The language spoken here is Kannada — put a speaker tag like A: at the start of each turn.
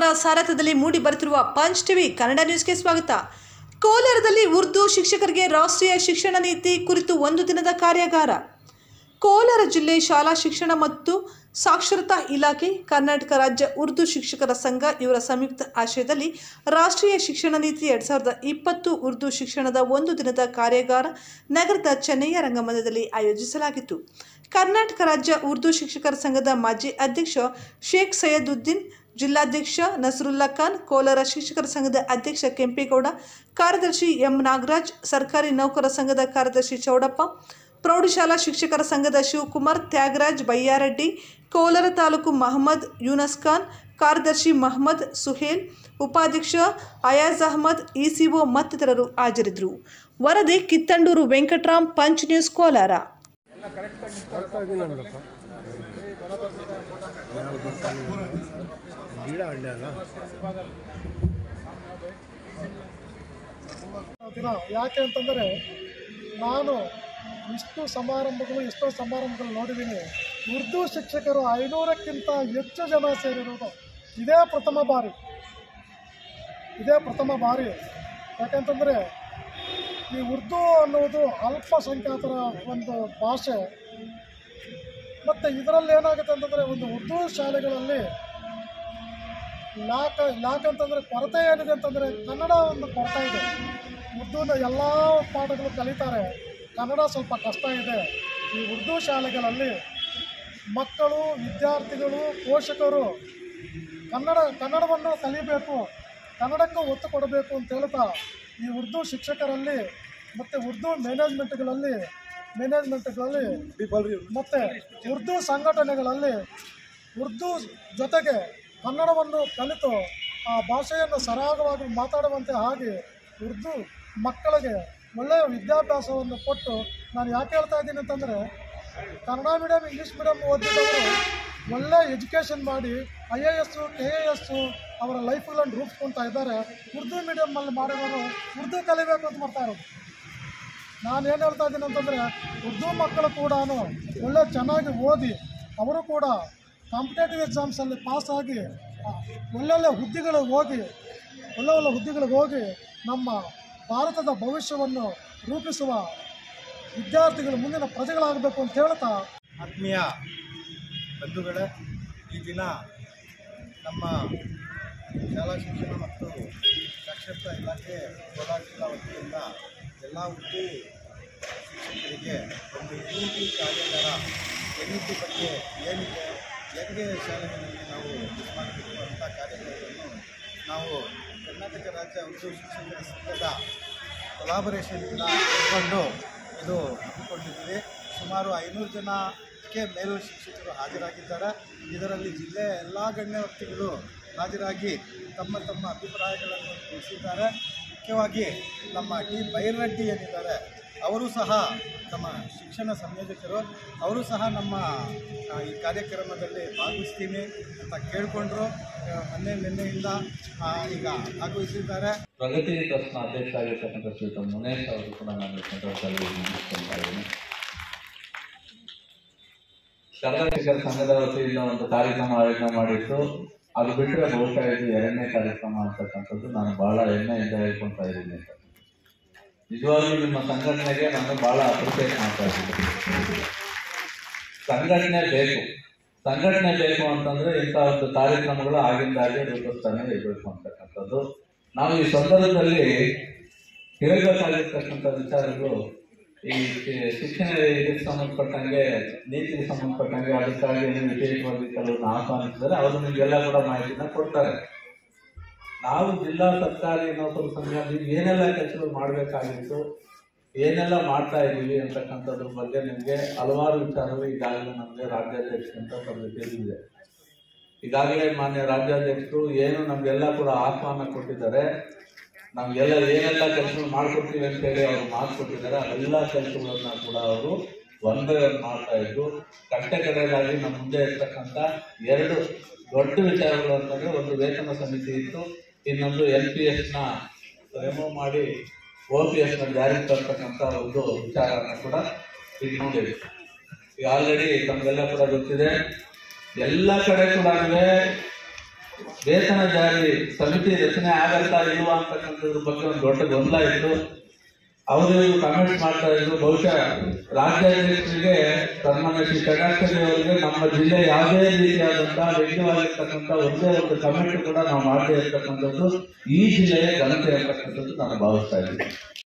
A: ಸಾರಥ್ಯದಲ್ಲಿ ಮೂಡಿ ಬರುತ್ತಿರುವ ಪಂಚ್ ಟಿವಿ ಕನ್ನಡ ನ್ಯೂಸ್ಗೆ ಸ್ವಾಗತ ಕೋಲಾರದಲ್ಲಿ ಉರ್ದು ಶಿಕ್ಷಕರಿಗೆ ರಾಷ್ಟ್ರೀಯ ಶಿಕ್ಷಣ ನೀತಿ ಕುರಿತು ಒಂದು ದಿನದ ಕಾರ್ಯಾಗಾರ ಕೋಲಾರ ಜಿಲ್ಲೆ ಶಾಲಾ ಶಿಕ್ಷಣ ಮತ್ತು ಸಾಕ್ಷರತಾ ಇಲಾಖೆ ಕರ್ನಾಟಕ ರಾಜ್ಯ ಉರ್ದು ಶಿಕ್ಷಕರ ಸಂಘ ಇವರ ಸಂಯುಕ್ತ ಆಶಯದಲ್ಲಿ ರಾಷ್ಟ್ರೀಯ ಶಿಕ್ಷಣ ನೀತಿ ಎರಡ್ ಸಾವಿರದ ಇಪ್ಪತ್ತು ಉರ್ದು ಶಿಕ್ಷಣದ ಒಂದು ದಿನದ ಕಾರ್ಯಾಗಾರ ನಗರದ ಚೆನ್ನಯ್ಯ ರಂಗಮಂದಿರದಲ್ಲಿ ಆಯೋಜಿಸಲಾಗಿತ್ತು ಕರ್ನಾಟಕ ರಾಜ್ಯ ಉರ್ದು ಶಿಕ್ಷಕರ ಸಂಘದ ಮಾಜಿ ಅಧ್ಯಕ್ಷ ಶೇಖ್ ಸೈಯದುದ್ದೀನ್ ಜಿಲ್ಲಾಧ್ಯಕ್ಷ ನಸರುಲ್ಲಾ ಖಾನ್ ಕೋಲಾರ ಶಿಕ್ಷಕರ ಸಂಘದ ಅಧ್ಯಕ್ಷ ಕೆಂಪೇಗೌಡ ಕಾರ್ಯದರ್ಶಿ ಎಂ ನಾಗರಾಜ್ ಸರ್ಕಾರಿ ನೌಕರ ಸಂಘದ ಕಾರ್ಯದರ್ಶಿ ಚೌಡಪ್ಪ ಪ್ರೌಢಶಾಲಾ ಶಿಕ್ಷಕರ ಸಂಘದ ಶಿವಕುಮಾರ್ ತ್ಯಾಗರಾಜ್ ಬಯ್ಯಾರೆಡ್ಡಿ ಕೋಲಾರ ತಾಲೂಕು ಮಹಮ್ಮದ್ ಯೂನಸ್ ಖಾನ್ ಕಾರ್ಯದರ್ಶಿ ಮಹಮ್ಮದ್ ಸುಹೇಲ್ ಉಪಾಧ್ಯಕ್ಷ ಅಯಾಜ್ ಅಹಮದ್ ಇಸಿಒ ಮತ್ತಿತರರು ಹಾಜರಿದ್ದರು ವರದಿ ಕಿತ್ತಂಡೂರು ವೆಂಕಟರಾಮ್ ಪಂಚ್ ನ್ಯೂಸ್ ಕೋಲಾರ
B: ಗಿಡ ಹಣ್ಣೆ ಅಲ್ಲ
C: ದಿನ ಯಾಕೆ ಅಂತಂದರೆ ನಾನು ಇಷ್ಟು ಸಮಾರಂಭಗಳು ಎಷ್ಟೋ ಸಮಾರಂಭಗಳು ನೋಡಿದ್ದೀನಿ ಉರ್ದು ಶಿಕ್ಷಕರು ಐನೂರಕ್ಕಿಂತ ಹೆಚ್ಚು ಜನ ಸೇರಿರುವುದು ಇದೇ ಪ್ರಥಮ ಬಾರಿ ಇದೇ ಪ್ರಥಮ ಬಾರಿ ಯಾಕಂತಂದರೆ ಈ ಉರ್ದು ಅನ್ನುವುದು ಅಲ್ಪಸಂಖ್ಯಾತರ ಒಂದು ಭಾಷೆ ಮತ್ತು ಇದರಲ್ಲಿ ಏನಾಗುತ್ತೆ ಅಂತಂದರೆ ಒಂದು ಉರ್ದು ಶಾಲೆಗಳಲ್ಲಿ ಲ್ಯಾಕ್ ಲ್ಯಾಕ್ ಅಂತಂದರೆ ಕೊರತೆ ಏನಿದೆ ಅಂತಂದರೆ ಕನ್ನಡ ಒಂದು ಕೊರತೆ ಇದೆ ಉರ್ದುನ ಎಲ್ಲ ಪಾಠಗಳು ಕಲಿತಾರೆ ಕನ್ನಡ ಸ್ವಲ್ಪ ಕಷ್ಟ ಇದೆ ಈ ಉರ್ದು ಶಾಲೆಗಳಲ್ಲಿ ಮಕ್ಕಳು ವಿದ್ಯಾರ್ಥಿಗಳು ಪೋಷಕರು ಕನ್ನಡ ಕನ್ನಡವನ್ನು ಕಲಿಬೇಕು ಕನ್ನಡಕ್ಕೂ ಒತ್ತು ಕೊಡಬೇಕು ಅಂತ ಹೇಳ್ತಾ ಈ ಉರ್ದು ಶಿಕ್ಷಕರಲ್ಲಿ ಮತ್ತು ಉರ್ದು ಮ್ಯಾನೇಜ್ಮೆಂಟ್ಗಳಲ್ಲಿ ಮ್ಯಾನೇಜ್ಮೆಂಟ್ಗಳಲ್ಲಿ ಮತ್ತು ಉರ್ದು ಸಂಘಟನೆಗಳಲ್ಲಿ ಉರ್ದು ಜೊತೆಗೆ ಕನ್ನಡವನ್ನು ಕಲಿತು ಆ ಭಾಷೆಯನ್ನು ಸರಾಗವಾಗಿ ಮಾತಾಡುವಂತೆ ಹಾಗೆ ಉರ್ದು ಮಕ್ಕಳಿಗೆ ಒಳ್ಳೆಯ ವಿದ್ಯಾಭ್ಯಾಸವನ್ನು ಕೊಟ್ಟು ನಾನು ಯಾಕೆ ಹೇಳ್ತಾ ಇದ್ದೀನಿ ಅಂತಂದರೆ ಕನ್ನಡ ಮೀಡಿಯಮ್ ಇಂಗ್ಲೀಷ್ ಮೀಡಿಯಮ್ ಓದಿದವರು ಒಳ್ಳೆ ಎಜುಕೇಷನ್ ಮಾಡಿ I A S K A S ಅವರ ಲೈಫ್ಗಳನ್ನು ರೂಪಿಸ್ಕೊತಾ ಇದ್ದಾರೆ ಉರ್ದು ಮೀಡಿಯಮ್ಮಲ್ಲಿ ಮಾಡಿರೋರು ಉರ್ದು ಕಲಿಬೇಕು ಅಂತ ಮಾಡ್ತಾ ಇರೋದು ನಾನು ಏನು ಹೇಳ್ತಾ ಇದ್ದೀನಿ ಅಂತಂದರೆ ಉರ್ದು ಮಕ್ಕಳು ಕೂಡ ಒಳ್ಳೆ ಚೆನ್ನಾಗಿ ಓದಿ ಅವರು ಕೂಡ ಕಾಂಪಿಟೇಟಿವ್ ಎಕ್ಸಾಮ್ಸಲ್ಲಿ ಪಾಸ್ ಆಗಿ ಆ, ಒಳ್ಳೊಳ್ಳೆ ಹುದ್ದೆಗಳಿಗೆ ಹೋಗಿ ಒಳ್ಳೆ ಒಳ್ಳೆ ಹುದ್ದೆಗಳಿಗೆ ಹೋಗಿ ನಮ್ಮ ಭಾರತದ ಭವಿಷ್ಯವನ್ನು ರೂಪಿಸುವ ವಿದ್ಯಾರ್ಥಿಗಳು ಮುಂದಿನ ಪ್ರಜೆಗಳಾಗಬೇಕು ಅಂತ ಹೇಳ್ತಾ
B: ಆತ್ಮೀಯ ಬಂಧುಗಳೇ ಈ ದಿನ ನಮ್ಮ ಶಾಲಾ ಶಿಕ್ಷಣ ಮತ್ತು ಸಾಕ್ಷರತಾ ಇಲಾಖೆ ಕೋಲಾರ ಜಿಲ್ಲಾ ವತಿಯಿಂದ ಎಲ್ಲ ಉರ್ದು ಶಿಕ್ಷಕರಿಗೆ ಒಂದು ಎನ್ ಇ ಟಿ ಕಾರ್ಯಾಗಾರ ಎನ್ ಇ ಟಿ ಬಗ್ಗೆ ಏನಿದೆ ಹೆಂಗೆ ಶಾಲೆಗಳಲ್ಲಿ ನಾವು ಇದು ಮಾಡಬೇಕು ಅಂತ ಕಾರ್ಯಕ್ರಮವನ್ನು ನಾವು ಕರ್ನಾಟಕ ರಾಜ್ಯ ಉರ್ದು ಶಿಕ್ಷಕರ ಸಂಘದ ಕೊಲಾಬರೇಷನ್ನಿಂದ ಇಟ್ಕೊಂಡು ಇದು ಹಮ್ಮಿಕೊಂಡಿದ್ದೀವಿ ಸುಮಾರು ಐನೂರು ಜನಕ್ಕೆ ಮೇಲು ಶಿಕ್ಷಕರು ಹಾಜರಾಗಿದ್ದಾರೆ ಇದರಲ್ಲಿ ಜಿಲ್ಲೆಯ ಎಲ್ಲ ಗಣ್ಯ ವ್ಯಕ್ತಿಗಳು ಹಾಜರಾಗಿ ತಮ್ಮ ತಮ್ಮ ಅಭಿಪ್ರಾಯಗಳನ್ನು ತಿಳಿಸಿದ್ದಾರೆ ಮುಖ್ಯವಾಗಿ ನಮ್ಮ ಟಿ ಬೈರಡ್ಡಿ ಏನಿದ್ದಾರೆ ಅವರು ಸಹ ನಮ್ಮ ಶಿಕ್ಷಣ ಸಂಯೋಜಕರು ಅವರು ಸಹ ನಮ್ಮ ಆ, ಈ ಕಾರ್ಯಕ್ರಮದಲ್ಲಿ ಭಾಗವಹಿಸ್ತೀನಿ ಅಂತ ಕೇಳಿಕೊಂಡ್ರು ಮೊನ್ನೆ ನಿನ್ನೆಯಿಂದ ಆ, ಈಗ ಭಾಗವಹಿಸಿದ್ದಾರೆ
D: ಪ್ರಗತಿ ಟ್ರಸ್ಟ್ನ ಅಧ್ಯಕ್ಷ ಆಗಿರ್ತಕ್ಕಂಥ ಶ್ರೀಯುತ ಮುನೇಶ್ ಅವರು ಕೂಡ ನಾನು ಈ ಸಂದರ್ಭದಲ್ಲಿ ನೆನಪಿಸ್ಕೊಳ್ತಾ ಇದ್ದೀನಿ ಕರ್ನಾಟಕ ಶಿಕ್ಷಕರ ಸಂಘದ ವತಿಯಿಂದ ಒಂದು ಕಾರ್ಯಕ್ರಮ ಆಯೋಜನೆ ಮಾಡಿತ್ತು ಅದು ಬಿಟ್ಟರೆ ಬಹುಶಃ ಇದು ಎರಡನೇ ಕಾರ್ಯಕ್ರಮ ಅಂತಕ್ಕಂಥದ್ದು ನಾನು ಬಹಳ ಹೆಮ್ಮೆಯಿಂದ ಹೇಳ್ಕೊಳ್ತಾ ಇದ್ದೀನಿ ಅಂತ ನಿಜವಾಗ್ಲೂ ನಿಮ್ಮ ಸಂಘಟನೆಗೆ ನಾನು ಬಹಳ ಅಪ್ರಿಸಿಯೇಟ್ ಮಾಡ್ತಾ ಇದ್ದೀನಿ ಸಂಘಟನೆ ಬೇಕು ಸಂಘಟನೆ ಬೇಕು ಅಂತಂದ್ರೆ ಇಂಥ ಒಂದು ಕಾರ್ಯಕ್ರಮಗಳು ಆಗಿಂದಾಗೆ ರೂಪಿಸ್ತಾನೆ ಇರಬೇಕು ಅಂತಕ್ಕಂಥದ್ದು ನಾವು ಈ ಸಂದರ್ಭದಲ್ಲಿ ಹೇಳಬೇಕಾಗಿರ್ತಕ್ಕಂಥ ವಿಚಾರಗಳು ಈ ಶಿ- ಶಿಕ್ಷಣ ಇದಕ್ಕೆ ಸಂಬಂಧಪಟ್ಟಂಗೆ ನೀತಿಗೆ ಸಂಬಂಧಪಟ್ಟಂಗೆ ಅದಕ್ಕಾಗಿ ಏನು ವಿಶೇಷವಾಗಿ ಕೆಲವನ್ನ ಆಹ್ವಾನಿಸಿದರೆ ಅವರು ನಿಮಗೆಲ್ಲ ಕೂಡ ಮಾಹಿತಿನ ಕೊಡ್ತಾರೆ ನಾವು ಜಿಲ್ಲಾ ಸರ್ಕಾರಿ ನೌಕರ ಸಂಘ ನೀವು ಏನೆಲ್ಲ ಕೆಲಸಗಳು ಮಾಡಬೇಕಾಗಿತ್ತು ಏನೆಲ್ಲ ಮಾಡ್ತಾ ಇದ್ದೀವಿ ಅಂತಕ್ಕಂಥದ್ರ ಬಗ್ಗೆ ನಿಮಗೆ ಹಲವಾರು ವಿಚಾರಗಳು ಈಗಾಗಲೇ ನಮಗೆ ರಾಜ್ಯಾಧ್ಯಕ್ಷರಿಂದ ತಮಗೆ ತಿಳಿದಿದೆ ಈಗಾಗಲೇ ಮಾನ್ಯ ರಾಜ್ಯಾಧ್ಯಕ್ಷರು ಏನು ನಮಗೆಲ್ಲ ಕೂಡ ಆಹ್ವಾನ ಕೊಟ್ಟಿದ್ದಾರೆ ನಮಗೆಲ್ಲ ಏನೆಲ್ಲ ಕೆಲಸಗಳು ಮಾಡ್ಕೊಡ್ತೀವಿ ಅಂತೇಳಿ ಅವರು ಮಾತು ಕೊಟ್ಟಿದ್ದಾರೆ ಅವೆಲ್ಲ ಕೆಲಸಗಳನ್ನ ಕೂಡ ಅವರು ಒಂದೇ ಒಂದು ಮಾಡ್ತಾ ಇದ್ದು ಕಟ್ಟೆ ಕಡೆಯದಾಗಿ ನಮ್ಮ ಮುಂದೆ ಇರ್ತಕ್ಕಂಥ ಎರಡು ದೊಡ್ಡ ವಿಚಾರಗಳು ಅಂತಂದ್ರೆ ಒಂದು ವೇತನ ಸಮಿತಿ ಇತ್ತು ಇನ್ನೊಂದು ಎಲ್ ಪಿ ಎಸ್ನ ರಿಮೂವ್ ಮಾಡಿ ಓ ಪಿ ಎಸ್ನ ಜಾರಿಗೆ ತರ್ತಕ್ಕಂಥ ಒಂದು ವಿಚಾರನ ಕೂಡ ಇದು ನೋಡಿದೆ ಈಗ ಆಲ್ರೆಡಿ ತಮಗೆಲ್ಲ ಕೂಡ ಗೊತ್ತಿದೆ ಎಲ್ಲ ಕಡೆ ಕೂಡ ವೇತನ ಜಾರಿ ಸಮಿತಿ ರಚನೆ ಆಗತ್ತಾ ಇಲ್ವಾ ಅಂತಕ್ಕಂಥದ್ರ ಬಗ್ಗೆ ಒಂದು ದೊಡ್ಡ ಗೊಂದಲ ಇತ್ತು ಅವರು ಕಮೆಂಟ್ ಮಾಡ್ತಾ ಇದ್ರು ಬಹುಶಃ ರಾಜ್ಯಾಧ್ಯಕ್ಷರಿಗೆ ಸನ್ಮಾನ್ಯ ಶ್ರೀ ಕಟಾಕ್ಷರಿ ಅವರಿಗೆ ನಮ್ಮ ಜಿಲ್ಲೆ ಯಾವುದೇ ರೀತಿಯಾದಂತಹ ವ್ಯಕ್ತವಾಗಿರ್ತಕ್ಕಂಥ ಒಂದೇ ಒಂದು ಕಮೆಂಟ್ ಕೂಡ ನಾವು ಮಾಡದೇ ಇರ್ತಕ್ಕಂಥದ್ದು ಈ ಜಿಲ್ಲೆಯ ಘನತೆ ಅಂತಕ್ಕಂಥದ್ದು ನಾನು ಭಾವಿಸ್ತಾ ಇದ್ದೀನಿ